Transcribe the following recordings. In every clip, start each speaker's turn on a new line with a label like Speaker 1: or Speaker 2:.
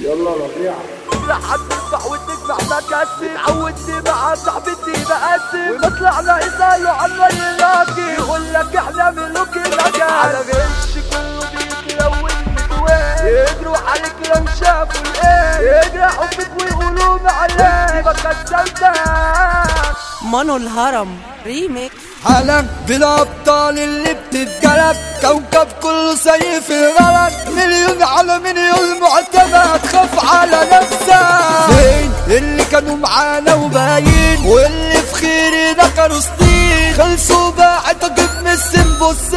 Speaker 1: يلا ربيع
Speaker 2: لحد ترفع وتجمع مكاسب اتعودت مع صاحبتي بقاسم وطلعنا يسألوا عنا يلاقي يقول لك احنا ملوك المجال على غش كله بيتلون مدوان يجروا عليك لو شافوا الايه يجرحوا فيك ويقولوا معلش ما كسلتك
Speaker 3: مانو الهرم ريميكس
Speaker 4: حالا بالابطال اللي بتتقلب كوكب كله سيف الغلط مليون على مليون معتمد خاف على نفسك فين اللي كانوا معانا وباين واللي في خيري ذكروا سنين خلصوا باعتك بنسم بص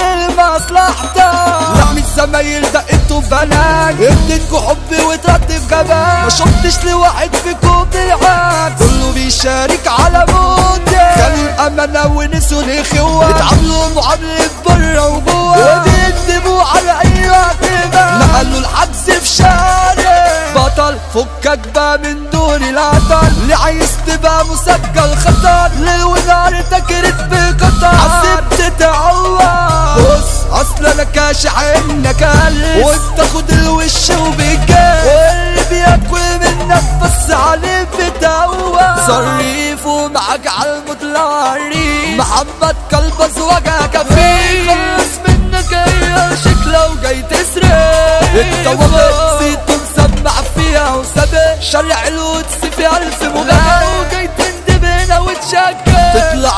Speaker 4: لمصلحتك لحم الزمايل دقته بنات اديتكوا حبي وترتب جبان ما شفتش لواحد فيكم بالعكس كله بيشارك على موتي كانوا الامانه ونسوا الاخوه اتعاملوا معامله بره وجوه وبيكذبوا على اي اعتماد نقلوا الحجز في شارع بطل فكك بقى من دون العطل اللي عايز تبقى مسجل خطر ليل ونهار تكرت بقطر عذبت تعور بص اصل انا كاشح انك قلس وبتاخد الوش وبيجاز واللي بياكل منك بس عليه بتقوى صريف ومعاك على المطلعري محمد كلبز وجهك فيه خلص منك اي شكله وجاي تسرق انت والله نسيته مسمع فيها وسابق شرع القدس في الف مغنى وجاي تندب هنا وتشكل تطلع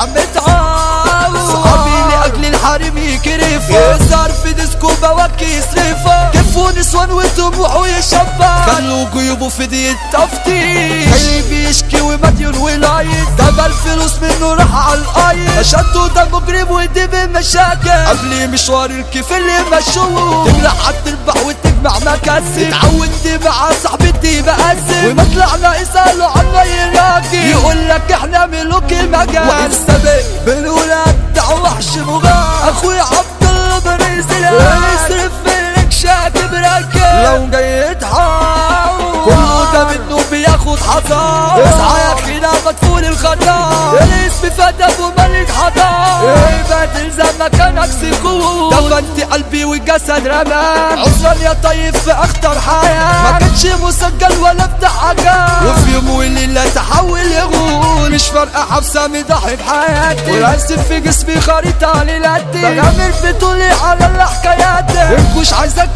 Speaker 4: متعاوز صحابي لاجل الحريم يكرفوا يسهر في ديسكو بواكي يصرفها كفوا نسوان وطموح ويشبع خلوا جيوبه في دي التفتيش اللي بيشكي ومديون ولايت جاب الفلوس منه راح على الايد اشدوا ده مجرم ودي بمشاكل قبل مشوار الكيف اللي مشوه تجرح هتربح وتجمع مكاسب اتعودت مع صاحبتي بقاسم وما طلعنا يسألوا عنا يراجي يقول لك احنا ملوك المجال والسابق بالولاد بتاع وحش مغار اخويا عبد الله بنزل يصرف منك شاكب راكب لو جاي يتحاول كله ده منه بياخد حذر اصحى يا اخينا مدفون الخطر الاسم فدب وملك حضار ايه تلزم مكانك سكون دفنت قلبي والجسد رمى عذرا يا طيب في اخطر حياة ما كانش مسجل ولا بتاع حاجة وفي يوم وليلة تحول يغول مش فارقة حبسة مضحي بحياتي وراسف في جسمي خريطة ليلاتي بغامر في طولي على الحكايات الكوش عايزك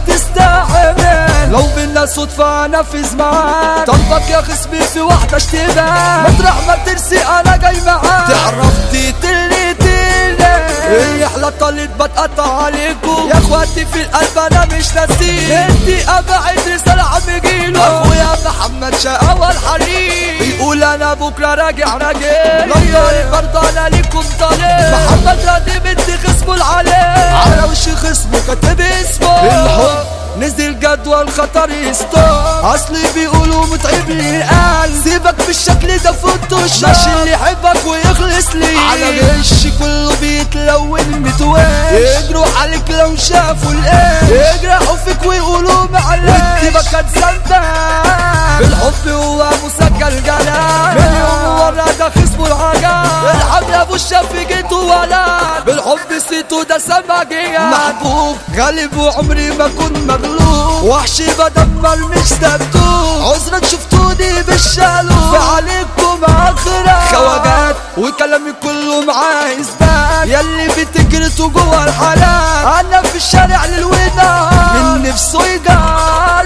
Speaker 4: تستحمل لو بينا صدفة انفذ معاك طلبك يا خصمي في واحدة اشتباك مطرح ما ترسي انا جاي معاك تعرف تقتلني تقلي الرحلة طالت بتقطع عليكم يا اخواتي في القلب انا مش ناسيه انتي ابعد رسالة عم جيله اخويا محمد شقاوة الحريق بيقول انا بكرة راجع راجع لو طالب برضه انا ليكم طالب محمد راضي بدي خصمه العليه على وش خصمه كاتب اسمه الحب نزل جدول خطر يستوب اصلي بيقولوا متعب لي القلب سيبك بالشكل ده فوتوشوب ماشي اللي يحبك ويخلص لي على غش كله بيتلون متواش يجروا عليك لو شافوا الايه يجرحوا فيك ويقولوا معلش وانت بكت سنتك بالحب هو مسجل جلال من يوم ورا ده خصمه العجال الحب ابو الشاف جيته ولد بالحب سيتو ده سماجية محبوب غالب وعمري ما كنت مغلوب وحشي بدمر مش تبدو عذرا شفتوني بالشالو فعليكم اخرة خواجات وكلامي كله معاه اثبات يلي بتجرتوا جوا الحلال انا في الشارع للوداع من نفسه يجار